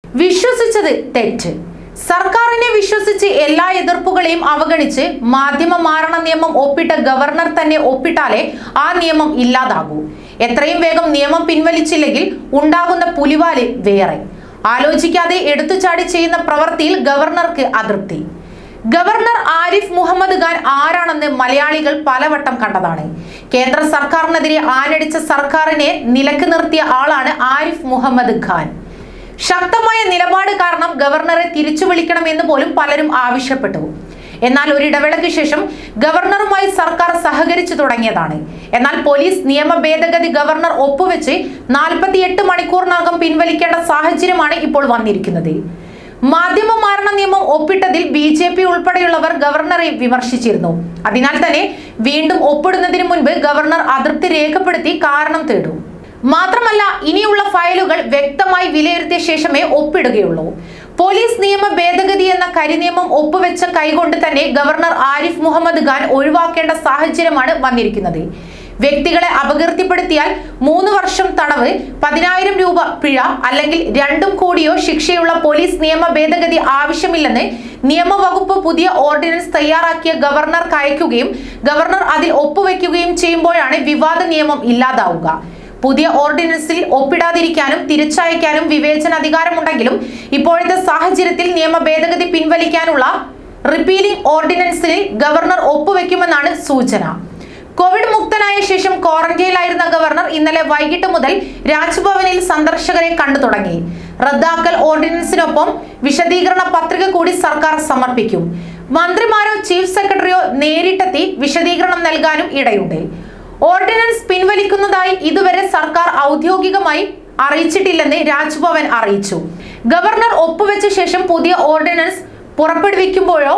വിശ്വസിച്ചത് തെറ്റ് സർക്കാരിനെ വിശ്വസിച്ച് എല്ലാ എതിർപ്പുകളെയും അവഗണിച്ച് മാധ്യമ മാരണ നിയമം ഒപ്പിട്ട ഗവർണർ തന്നെ ഒപ്പിട്ടാലേ ആ നിയമം ഇല്ലാതാകൂ എത്രയും വേഗം നിയമം പിൻവലിച്ചില്ലെങ്കിൽ ഉണ്ടാകുന്ന പുലിവാല് വേറെ ആലോചിക്കാതെ എടുത്തുചാടി ചെയ്യുന്ന പ്രവൃത്തിയിൽ ഗവർണർക്ക് അതൃപ്തി ഗവർണർ ആരിഫ് മുഹമ്മദ് ഖാൻ ആരാണെന്ന് മലയാളികൾ പലവട്ടം കണ്ടതാണ് കേന്ദ്ര സർക്കാരിനെതിരെ ആഞ്ഞടിച്ച സർക്കാരിനെ നിലക്ക് നിർത്തിയ ആളാണ് ആരിഫ് മുഹമ്മദ് ഖാൻ ശക്തമായ നിലപാട് കാരണം ഗവർണറെ തിരിച്ചു വിളിക്കണമെന്ന് പോലും പലരും ആവശ്യപ്പെട്ടു എന്നാൽ ഒരു ഇടവേളയ്ക്ക് ശേഷം ഗവർണറുമായി സർക്കാർ സഹകരിച്ചു തുടങ്ങിയതാണ് എന്നാൽ പോലീസ് നിയമ ഭേദഗതി ഗവർണർ ഒപ്പുവെച്ച് നാൽപ്പത്തിയെട്ട് മണിക്കൂറിനകം പിൻവലിക്കേണ്ട സാഹചര്യമാണ് ഇപ്പോൾ വന്നിരിക്കുന്നത് മാധ്യമ മാരണ നിയമം ഒപ്പിട്ടതിൽ ബി ജെ പി ഉൾപ്പെടെയുള്ളവർ ഗവർണറെ വിമർശിച്ചിരുന്നു അതിനാൽ തന്നെ വീണ്ടും ഒപ്പിടുന്നതിന് മുൻപ് ഗവർണർ അതൃപ്തി രേഖപ്പെടുത്തി കാരണം തേടും മാത്രമല്ല ഇനിയുള്ള ഫയലുകൾ വ്യക്തമായി വിലയിരുത്തിയ ശേഷമേ ഒപ്പിടുകയുള്ളൂ പോലീസ് നിയമ ഭേദഗതി എന്ന കരിനിയമം ഒപ്പുവെച്ച കൈകൊണ്ട് തന്നെ ഗവർണർ ആരിഫ് മുഹമ്മദ് ഖാൻ ഒഴിവാക്കേണ്ട സാഹചര്യമാണ് വന്നിരിക്കുന്നത് വ്യക്തികളെ അപകീർത്തിപ്പെടുത്തിയാൽ മൂന്ന് വർഷം തടവ് പതിനായിരം രൂപ പിഴ അല്ലെങ്കിൽ രണ്ടും കൂടിയോ ശിക്ഷയുള്ള പോലീസ് നിയമ ഭേദഗതി ആവശ്യമില്ലെന്ന് നിയമവകുപ്പ് പുതിയ ഓർഡിനൻസ് തയ്യാറാക്കിയ ഗവർണർക്ക് അയക്കുകയും ഗവർണർ അതിൽ ഒപ്പുവെക്കുകയും ചെയ്യുമ്പോഴാണ് വിവാദ നിയമം ഇല്ലാതാവുക പുതിയ ഓർഡിനൻസിൽ ഒപ്പിടാതിരിക്കാനും തിരിച്ചയക്കാനും വിവേചനാധികാരമുണ്ടെങ്കിലും ഇപ്പോഴത്തെ സാഹചര്യത്തിൽ നിയമ ഭേദഗതി പിൻവലിക്കാനുള്ള റിപ്പീലിംഗ് ഓർഡിനൻസിൽ ഗവർണർ ഒപ്പുവെക്കുമെന്നാണ് സൂചന കോവിഡ് മുക്തനായ ശേഷം ക്വാറന്റൈനിലായിരുന്ന ഗവർണർ ഇന്നലെ വൈകിട്ട് മുതൽ രാജ്ഭവനിൽ സന്ദർശകരെ കണ്ടു തുടങ്ങി റദ്ദാക്കൽ ഓർഡിനൻസിനൊപ്പം വിശദീകരണ പത്രിക കൂടി സർക്കാർ സമർപ്പിക്കും മന്ത്രിമാരോ ചീഫ് സെക്രട്ടറിയോ നേരിട്ടെത്തി വിശദീകരണം നൽകാനും ഇടയുണ്ട് ഓർഡിനൻസ് പിൻവലിക്കുന്നതായി ഇതുവരെ സർക്കാർ ഔദ്യോഗികമായി അറിയിച്ചിട്ടില്ലെന്ന് രാജ്ഭവൻ അറിയിച്ചു ഗവർണർ ഒപ്പുവെച്ച ശേഷം പുതിയ ഓർഡിനൻസ് പുറപ്പെടുവിക്കുമ്പോഴോ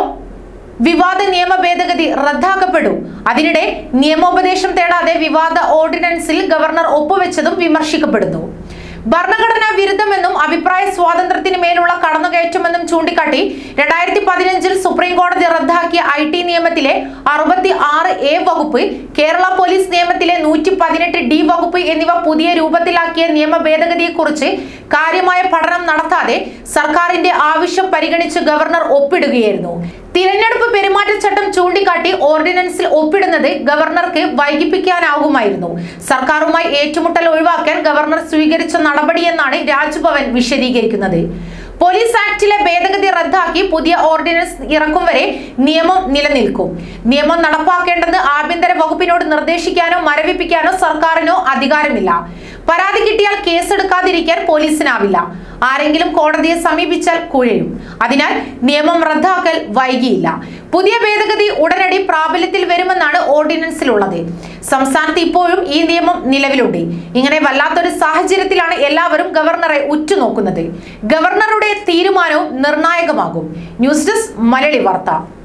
വിവാദ നിയമ ഭേദഗതി റദ്ദാക്കപ്പെടും അതിനിടെ നിയമോപദേശം തേടാതെ വിവാദ ഓർഡിനൻസിൽ ഗവർണർ ഒപ്പുവെച്ചതും വിമർശിക്കപ്പെടുന്നു ഭരണഘടനാ വിരുദ്ധമെന്നും അഭിപ്രായ സ്വാതന്ത്ര്യത്തിന് മേലുള്ള കടന്നുകയറ്റമെന്നും ചൂണ്ടിക്കാട്ടി രണ്ടായിരത്തി പതിനഞ്ചിൽ സുപ്രീം കോടതി റദ്ദാക്കിയ ഐ ടി നിയമത്തിലെ അറുപത്തി ആറ് എ വകുപ്പ് കേരള പോലീസ് നിയമത്തിലെ നൂറ്റി പതിനെട്ട് ഡി വകുപ്പ് എന്നിവ പുതിയ രൂപത്തിലാക്കിയ നിയമ ഭേദഗതിയെക്കുറിച്ച് കാര്യമായ പഠനം നടത്താതെ സർക്കാരിന്റെ ആവശ്യം പരിഗണിച്ച് ഗവർണർ ഒപ്പിടുകയായിരുന്നു തിരഞ്ഞെടുപ്പ് പെരുമാറ്റച്ചട്ടം ചൂണ്ടിക്കാട്ടി ഓർഡിനൻസിൽ ഒപ്പിടുന്നത് ഗവർണർക്ക് വൈകിപ്പിക്കാനാകുമായിരുന്നു സർക്കാരുമായി ഏറ്റുമുട്ടൽ ഒഴിവാക്കാൻ ഗവർണർ സ്വീകരിച്ച നടപടിയെന്നാണ് രാജ്ഭവൻ വിശദീകരിക്കുന്നത് പോലീസ് ആക്ടിലെ ഭേദഗതി റദ്ദാക്കി പുതിയ ഓർഡിനൻസ് ഇറക്കും വരെ നിയമം നിലനിൽക്കും നിയമം നടപ്പാക്കേണ്ടത് ആഭ്യന്തര വകുപ്പിനോട് നിർദ്ദേശിക്കാനോ മരവിപ്പിക്കാനോ സർക്കാരിനോ അധികാരമില്ല പരാതി കിട്ടിയാൽ കേസെടുക്കാതിരിക്കാൻ പോലീസിനാവില്ല ആരെങ്കിലും കോടതിയെ സമീപിച്ചാൽ കുഴയും അതിനാൽ നിയമം റദ്ദാക്കൽ വൈകിയില്ല പുതിയ ഭേദഗതി ഉടനടി പ്രാബല്യത്തിൽ വരുമെന്നാണ് ഓർഡിനൻസിലുള്ളത് സംസ്ഥാനത്ത് ഇപ്പോഴും ഈ നിയമം നിലവിലുണ്ട് ഇങ്ങനെ വല്ലാത്തൊരു സാഹചര്യത്തിലാണ് എല്ലാവരും ഗവർണറെ ഉറ്റുനോക്കുന്നത് ഗവർണറുടെ തീരുമാനവും നിർണായകമാകും ന്യൂസ് ഡെസ്ക് മലയാളി വാർത്ത